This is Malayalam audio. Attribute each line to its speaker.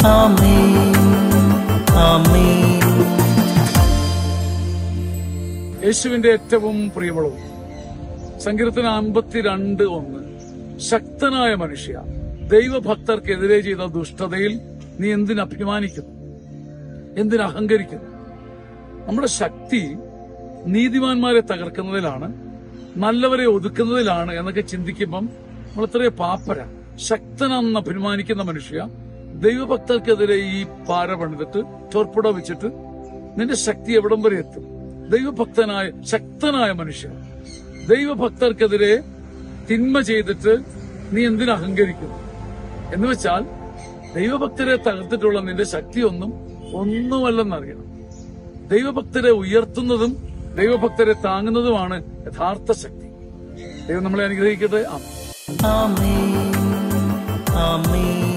Speaker 1: ആമേൻ ആമേൻ
Speaker 2: യേശുവിന്റെ ഏറ്റവും പ്രിയമുള്ളതും സങ്കീർത്തന അമ്പത്തിരണ്ട് ഒന്ന് ശക്തനായ മനുഷ്യ ദൈവഭക്തർക്കെതിരെ ചെയ്ത ദുഷ്ടതയിൽ നീ എന്തിന് അഭിമാനിക്കുന്നു എന്തിന് അഹങ്കരിക്കുന്നു നമ്മുടെ ശക്തി നീതിമാന്മാരെ തകർക്കുന്നതിലാണ് നല്ലവരെ ഒതുക്കുന്നതിലാണ് എന്നൊക്കെ ചിന്തിക്കുമ്പം നമ്മൾ എത്രയോ പാപ്പര ശക്തനെന്ന് അഭിമാനിക്കുന്ന മനുഷ്യ ദൈവഭക്തർക്കെതിരെ ഈ പാര പണിതിട്ട് ചോർപ്പുട വെച്ചിട്ട് നിന്റെ ശക്തി എവിടം വരെ എത്തും ദൈവഭക്തനായ ശക്തനായ മനുഷ്യൻ ദൈവഭക്തർക്കെതിരെ തിന്മ ചെയ്തിട്ട് നീ എന്തിനു അഹങ്കരിക്കുന്നു എന്ന് വെച്ചാൽ ദൈവഭക്തരെ തകർത്തിട്ടുള്ള നിന്റെ ശക്തിയൊന്നും ഒന്നുമല്ലെന്നറിയണം ദൈവഭക്തരെ ഉയർത്തുന്നതും ദൈവഭക്തരെ താങ്ങുന്നതുമാണ് യഥാർത്ഥ ശക്തി ദൈവം നമ്മളെ അനുഗ്രഹിക്കട്ടെ ആമേൻ
Speaker 1: ആമേൻ ആമേൻ